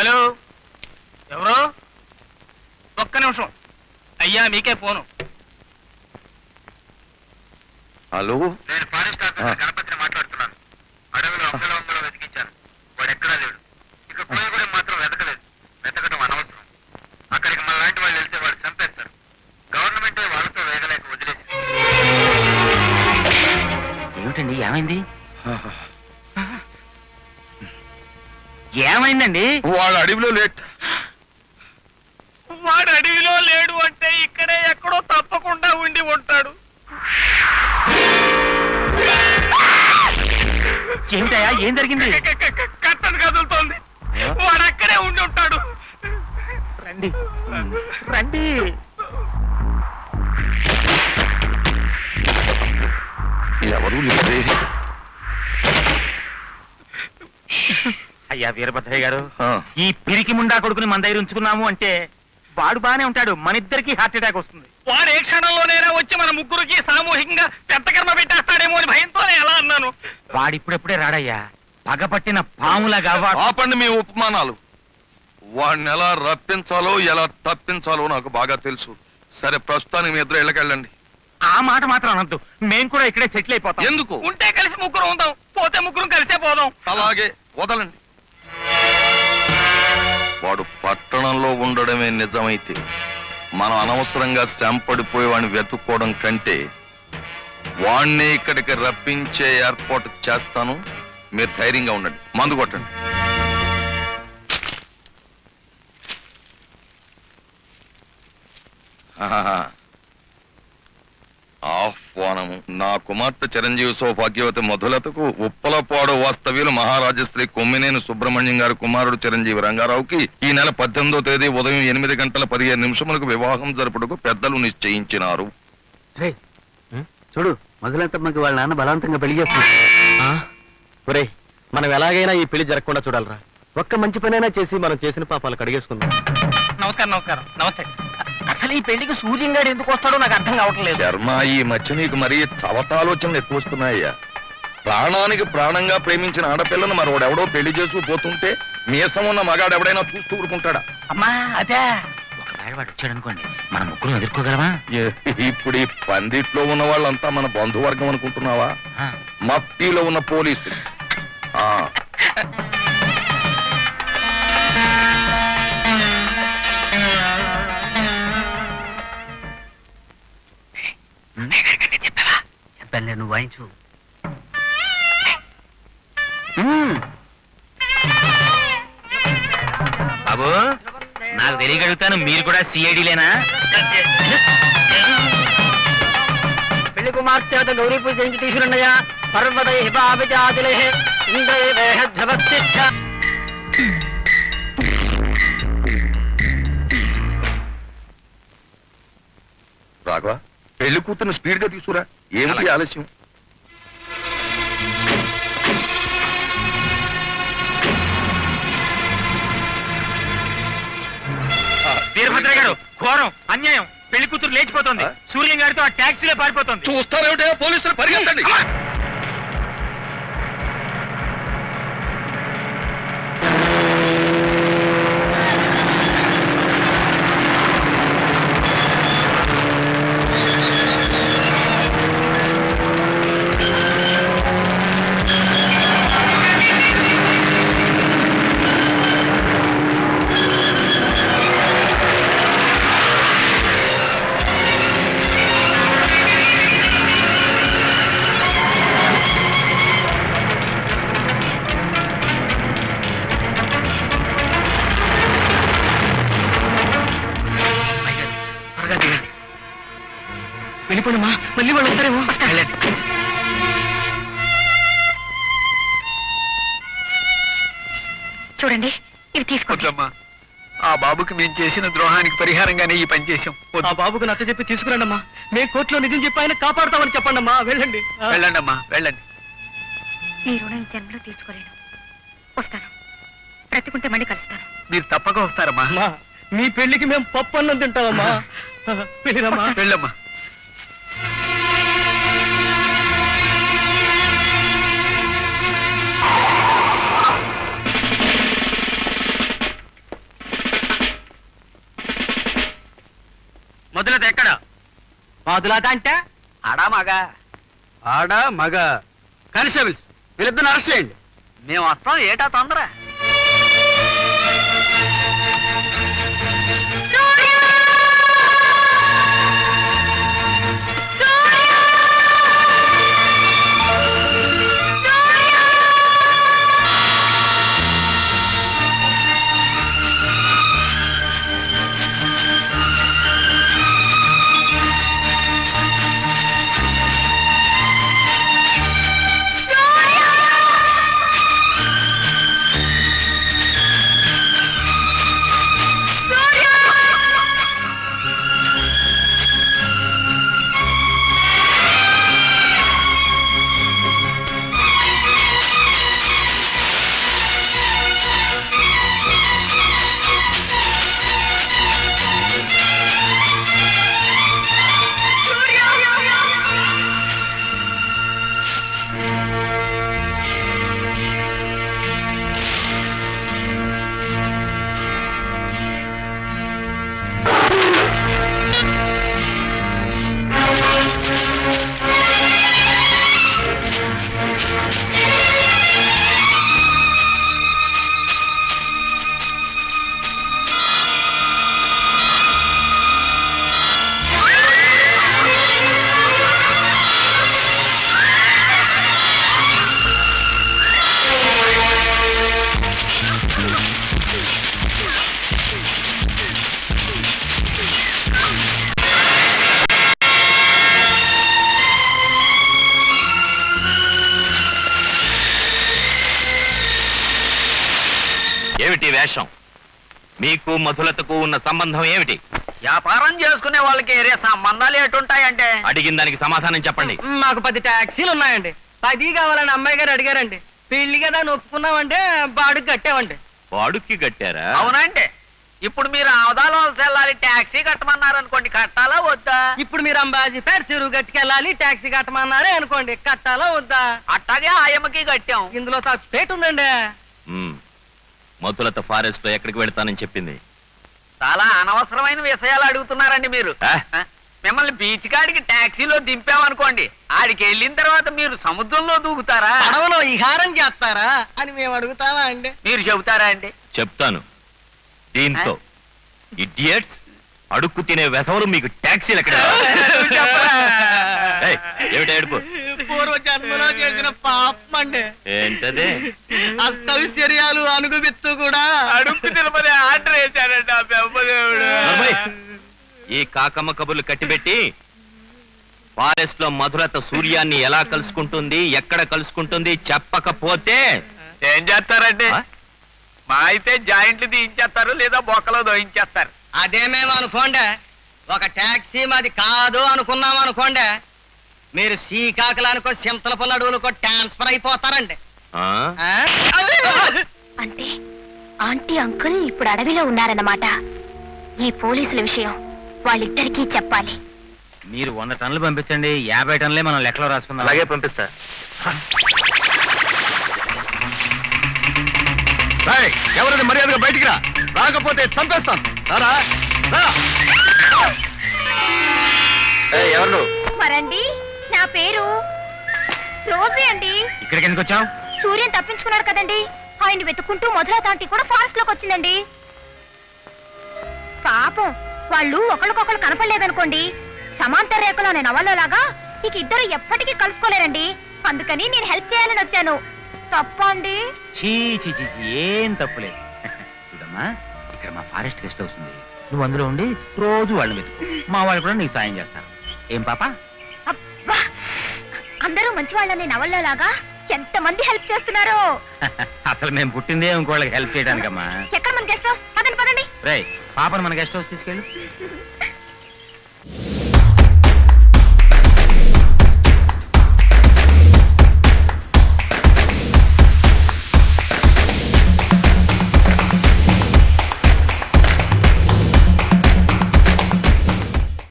Hello ఎవరు ఒక్క నిమిషం అయ్యా మీకే ఫోను హలో నేను ఫారెస్ట్ ఆఫీసర్ గణపతిని మాట్లాడుతున్నాను అడవిలో అమ్మలో వెతికించాను వాడు ఎక్కడా లేడు ఇక కోయగూడెం మాత్రం వెతకలేదు వెతకడం అనవసరం అక్కడికి మన లాంటి వాళ్ళు వెళ్తే వాళ్ళు చంపేస్తారు గవర్నమెంటే వాళ్ళతో వేగలేక వదిలేసి ఏమిటండి ఏమైంది ఏమైందండి వాడు అడవిలో లేట్ వాడు అడవిలో లేడు అంటే ఇక్కడే ఎక్కడో తప్పకుండా ఉండి ఉంటాడు ఏమిటయా ఏం జరిగింది కట్టను కదులుతోంది వాడు అక్కడే ఉండి ఉంటాడు రండి రండి ఎవరు లేదే అయ్యా వీరభద్రయ్య గారు ఆ, ఈ పిరికి ముండా కొడుకుని మన దగ్గర ఉంచుకున్నాము అంటే వాడు బానే ఉంటాడు మన ఇద్దరికి హార్ట్ అటాక్ వస్తుంది వాడు ఏ క్షణంలోనైనా వచ్చి మన ముగ్గురికి సామూహికంగా పెద్ద కర్మ పెట్టేస్తాడేమో అని భయంతోనే ఎలా అన్నాను వాడు ఇప్పుడెప్పుడే రాడయ్యా పగపట్టిన పాములాగా వాడు ఆపండి మీ ఉపమానాలు వాడిని ఎలా రప్పించాలో ఎలా తప్పించాలో నాకు బాగా తెలుసు సరే ప్రస్తుతానికి మీ ఇద్దరు ఇళ్ళకెళ్ళండి ఆ మాట మాత్రం అనొద్దు మేం కూడా ఇక్కడే సెటిల్ అయిపోతాం ఎందుకు? ఉంటే కలిసి ముగ్గురు ఉందాం పోతే ముగ్గురు కలిసే పోదాం అలాగే వదలండి వాడు పట్టణంలో ఉండడమే నిజమైతే మనం అనవసరంగా శ్రమ పడిపోయి వాడిని వెతుక్కోవడం కంటే వాణ్ణి ఇక్కడికి రప్పించే ఏర్పాటు చేస్తాను మీరు ధైర్యంగా ఉండండి మందు కొట్టండి ఆహాహా. ఆహ్వానము నా కుమార్తె చిరంజీవి సౌభాగ్యవతి మధులతకు ఉప్పలపాడు వాస్తవ్యులు మహారాజశ్రీ కొమ్మినేని సుబ్రహ్మణ్యం గారి కుమారుడు చిరంజీవి రంగారావుకి ఈ నెల పద్దెనిమిదో తేదీ ఉదయం ఎనిమిది గంటల పదిహేను నిమిషములకు వివాహం జరుపుటకు పెద్దలు నిశ్చయించినారు చూడు మొదలంతమ్మకి వాళ్ళ నాన్న బలవంతంగా పెళ్లి చేస్తున్నా ఒరే మనం ఎలాగైనా ఈ పెళ్లి జరగకుండా చూడాలరా ఒక్క మంచి పనైనా చేసి మనం చేసిన పాపాలు కడిగేసుకుందాం నమస్కారం నమస్కారం నమస్తే అసలు ఈ పెళ్లికి సూర్యం గారు ఎందుకు వస్తాడో నాకు అర్థం కావట్లేదు శర్మ ఈ మధ్య నీకు మరీ చవటాలోచనలు ఎక్కువ వస్తున్నాయ్యా ప్రాణానికి ప్రాణంగా ప్రేమించిన ఆడపిల్లను మరొకడెవడో పెళ్లి చేస్తూ పోతుంటే మీసం ఉన్న మగాడు ఎవడైనా చూస్తూ ఊరుకుంటాడా అమ్మా అదే ఒకవేళ వాడు వచ్చాడు అనుకోండి మన ముగ్గురు ఎదుర్కోగలమా ఏ- ఇప్పుడు ఈ పందిట్లో ఉన్న వాళ్ళంతా మన బంధువర్గం అనుకుంటున్నావా ఆ. మఫ్టీలో ఉన్న పోలీసులు ఆ, చెప్పానులే నువ్వు వాయించు బాబు నాకు తెలియగలుగుతాను మీరు కూడా సిఐడిలేనా పెళ్లి కుమార్తె చేత గౌరీ పూజ చేయించి తీసుకురండియా పర్వతై హిపాభిజాతులే ఇంద్రవస్థిష్ట రాఘవ పెళ్లి కూతురు స్పీడ్ గా తీసుకురా ఏమిటి ఆలస్యం వీరభద్ర గారు ఘోరం అన్యాయం పెళ్లి కూతురు లేచిపోతుంది ఆ? సూర్యం గారితో ఆ టాక్సీలో పారిపోతుంది చూస్తారేమిటే పోలీసులు పరిగెత్తండి త్వరగా దిగండి వెళ్ళిపోయినమ్మా మళ్ళీ వాళ్ళు వస్తారేమో వెళ్ళండి చూడండి ఇవి తీసుకోండి వద్దమ్మా ఆ బాబుకి మేము చేసిన ద్రోహానికి పరిహారంగానే ఈ పని చేసాం ఆ బాబుకు నచ్చ చెప్పి తీసుకురండి అమ్మా మేము కోర్టులో నిజం చెప్పి ఆయన కాపాడుతామని చెప్పండి అమ్మా వెళ్ళండి వెళ్ళండి అమ్మా వెళ్ళండి మీ రుణం ఈ జన్మలో తీర్చుకోలేను వస్తాను బ్రతికుంటే మళ్ళీ కలుస్తాను మీరు తప్పక వస్తారమ్మా అమ్మా మీ పెళ్లికి మేము పప్పు అన్నం తింటామమ్మా వెళ్ళిరమ్మా వెళ్ళమ్మా మధులత ఎక్కడ మధులత అంటే ఆడా మగా ఆడ మగ కానిస్టేబుల్స్ వీళ్ళిద్దరిని అరెస్ట్ చేయండి మేము వస్తాం ఏటా తొందర ఏమిటి వేషం మీకు మధులతకు ఉన్న సంబంధం ఏమిటి వ్యాపారం చేసుకునే వాళ్ళకి ఏరే సంబంధాలు ఎటుంటాయంటే అడిగిన దానికి సమాధానం చెప్పండి మాకు పది ట్యాక్సీలు ఉన్నాయండి పది కావాలని అమ్మాయి గారు అడిగారండి పెళ్లి కదా అని ఒప్పుకున్నామంటే బాడుగు కట్టామండి వాడుక్కి కట్టారా అవునండి ఇప్పుడు మీరు ఆవదాల వలస వెళ్ళాలి ట్యాక్సీ కట్టమన్నారు అనుకోండి కట్టాలా వద్దా ఇప్పుడు మీరు అంబాజీ పేరు చెరువు గట్టుకెళ్ళాలి ట్యాక్సీ కట్టమన్నారే అనుకోండి కట్టాలా వద్దా అట్టాగే ఆయమ్మకి కట్టాం ఇందులో తప్పేటు ఉందండి మ్మ్. మధులత ఫారెస్ట్ లో ఎక్కడికి వెళ్తానని చెప్పింది చాలా అనవసరమైన విషయాలు అడుగుతున్నారండి మీరు ఆ? ఆ? మిమ్మల్ని బీచ్ కాడికి ట్యాక్సీలో దింపామనుకోండి ఆడికి వెళ్ళిన తర్వాత మీరు సముద్రంలో దూకుతారా పడవలో విహారం చేస్తారా అని మేము అడుగుతామా అండి మీరు చెబుతారా అండి చెప్తాను దీంతో ఇడియట్స్ అడుక్కు తినే వెధవలు మీకు ట్యాక్సీలు ఎక్కడ ఏయ్, ఏమిటి ఏడుపు పూర్వ జన్మలో చేసిన పాపం అండి ఏంటది అష్టవిశ్వర్యాలు అనుగుబెత్తు కూడా అడుగు తిరుపతి ఆర్డర్ వేశారంట ఆ బెంబదేవుడు నర్మయ్, ఈ కాకమ్మ కబుర్లు కట్టిపెట్టి ఫారెస్ట్ లో మధురత సూర్యాన్ని ఎలా కలుసుకుంటుంది ఎక్కడ కలుసుకుంటుంది చెప్పకపోతే ఏం చేస్తారండి ఆ? మా అయితే జాయింట్లు తీయించేస్తారు లేదా బొక్కలో దోయించేస్తారు అదే మేము అనుకోండి ఒక ట్యాక్సీ మాది కాదు అనుకున్నాం అనుకోండి మీరు శ్రీకాకుళానికో చింతలపల్లి అడవులకో ట్రాన్స్ఫర్ అయిపోతారండి ఆ? ఆ? అంటే ఆంటీ అంకుల్ ఇప్పుడు అడవిలో ఉన్నారన్నమాట ఈ పోలీసుల విషయం వాళ్ళిద్దరికీ చెప్పాలి మీరు వంద టన్నులు పంపించండి యాభై టన్నులే మనం లెక్కలో రాసుకుందాం అలాగే పంపిస్తా ఎవరైనా మర్యాదగా బయటికి రా రాకపోతే చంపేస్తాను రారా రా ఎవరు మరండి నా పేరు రోజీ అండి ఇక్కడికి ఎందుకు వచ్చావు సూర్యన్ తప్పించుకున్నాడు కదండి ఆయన వెతుక్కుంటూ మొదల తాంటి కూడా ఫారెస్ట్ లోకి వచ్చిందండి పాపం వాళ్ళు ఒకరికొకరు కనపడలేదనుకోండి సమాంతర రేఖలో నేను అవల్లోలాగా ఇక ఇద్దరు ఎప్పటికీ కలుసుకోలేరండి అందుకని నేను హెల్ప్ చేయాలని వచ్చాను తప్పండి చీ చీ చీ చీ, ఏం తప్పులేదు చూడమ్మా ఇక్కడ మా ఫారెస్ట్ గెస్ట్ హౌస్ ఉంది నువ్వు అందులో ఉండి రోజు వాళ్ళని వెతుకు మా వాళ్ళు కూడా నీకు సాయం చేస్తారు ఏం పాప అబ్బా అందరూ మంచి వాళ్ళని నవల్లోలాగా ఎంతమంది హెల్ప్ చేస్తున్నారో అసలు మేము పుట్టిందే ఇంకోళ్ళకి హెల్ప్ చేయడానికమ్మా ఎక్కడ మన గెస్ట్ హౌస్ పదండి పదండి రే పాపను మన గెస్ట్ హౌస్ తీసుకెళ్ళు